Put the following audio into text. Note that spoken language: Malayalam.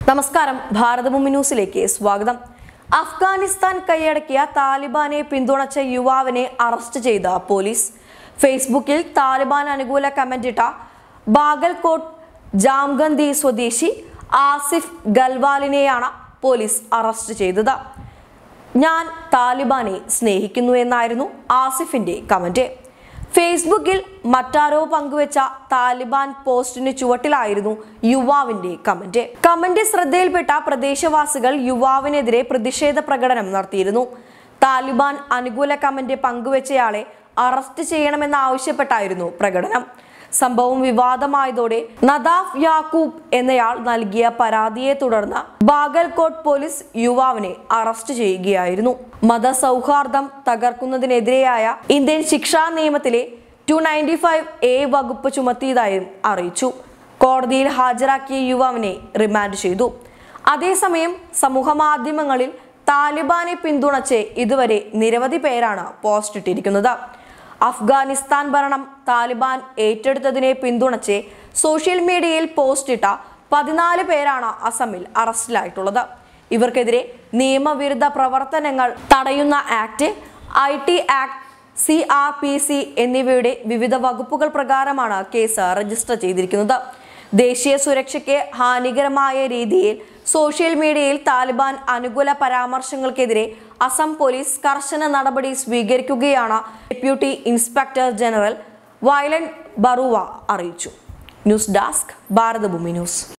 നമസ്കാരം ഭാരതഭൂമി ന്യൂസിലേക്ക് സ്വാഗതം അഫ്ഗാനിസ്ഥാൻ കൈയടക്കിയ താലിബാനെ പിന്തുണച്ച യുവാവിനെ അറസ്റ്റ് ചെയ്ത പോലീസ് ഫേസ്ബുക്കിൽ താലിബാൻ അനുകൂല കമന്റിട്ട ബാഗൽകോട്ട് ജാംഗന്തി സ്വദേശി ആസിഫ് ഗൽവാലിനെയാണ് പോലീസ് അറസ്റ്റ് ചെയ്തത് ഞാൻ താലിബാനെ സ്നേഹിക്കുന്നു എന്നായിരുന്നു ആസിഫിന്റെ കമന്റ് ഫേസ്ബുക്കിൽ മറ്റാരോ പങ്കുവച്ച താലിബാൻ പോസ്റ്റിന് ചുവട്ടിലായിരുന്നു യുവാവിന്റെ കമന്റ് കമന്റ് ശ്രദ്ധയിൽപ്പെട്ട പ്രദേശവാസികൾ യുവാവിനെതിരെ പ്രതിഷേധ പ്രകടനം നടത്തിയിരുന്നു താലിബാൻ അനുകൂല കമന്റ് പങ്കുവച്ചയാളെ അറസ്റ്റ് ചെയ്യണമെന്നാവശ്യപ്പെട്ടായിരുന്നു പ്രകടനം സംഭവം വിവാദമായതോടെ നദാഫ് യാക്കൂബ് എന്നയാൾ നൽകിയ പരാതിയെ തുടർന്ന് ബാഗൽകോട്ട് പോലീസ് യുവാവിനെ അറസ്റ്റ് ചെയ്യുകയായിരുന്നു മതസൗഹാർദ്ദം തകർക്കുന്നതിനെതിരെയായ ഇന്ത്യൻ ശിക്ഷാ നിയമത്തിലെ ടു നയൻറ്റി ഫൈവ് എ വകുപ്പ് ചുമത്തിയതായും അറിയിച്ചു കോടതിയിൽ ഹാജരാക്കിയ യുവാവിനെ റിമാൻഡ് ചെയ്തു അതേസമയം സമൂഹമാധ്യമങ്ങളിൽ താലിബാനെ പിന്തുണച്ച് ഇതുവരെ നിരവധി പേരാണ് പോസ്റ്റ് ഇട്ടിരിക്കുന്നത് അഫ്ഗാനിസ്ഥാൻ ഭരണം താലിബാൻ ഏറ്റെടുത്തതിനെ പിന്തുണച്ച് സോഷ്യൽ മീഡിയയിൽ പോസ്റ്റ് ഇട്ട പതിനാല് പേരാണ് അസമിൽ അറസ്റ്റിലായിട്ടുള്ളത് ഇവർക്കെതിരെ നിയമവിരുദ്ധ പ്രവർത്തനങ്ങൾ തടയുന്ന act I T act C R P C എന്നിവയുടെ വിവിധ വകുപ്പുകൾ പ്രകാരമാണ് കേസ് രജിസ്റ്റർ ചെയ്തിരിക്കുന്നത് ദേശീയ സുരക്ഷയ്ക്ക് ഹാനികരമായ രീതിയിൽ സോഷ്യൽ മീഡിയയിൽ താലിബാൻ അനുകൂല പരാമർശങ്ങൾക്കെതിരെ അസം പോലീസ് കർശന നടപടി സ്വീകരിക്കുകയാണ് deputy inspector general Violet Baruah അറിയിച്ചു ന്യൂസ് ഡെസ്ക് ഭാരതഭൂമി ന്യൂസ്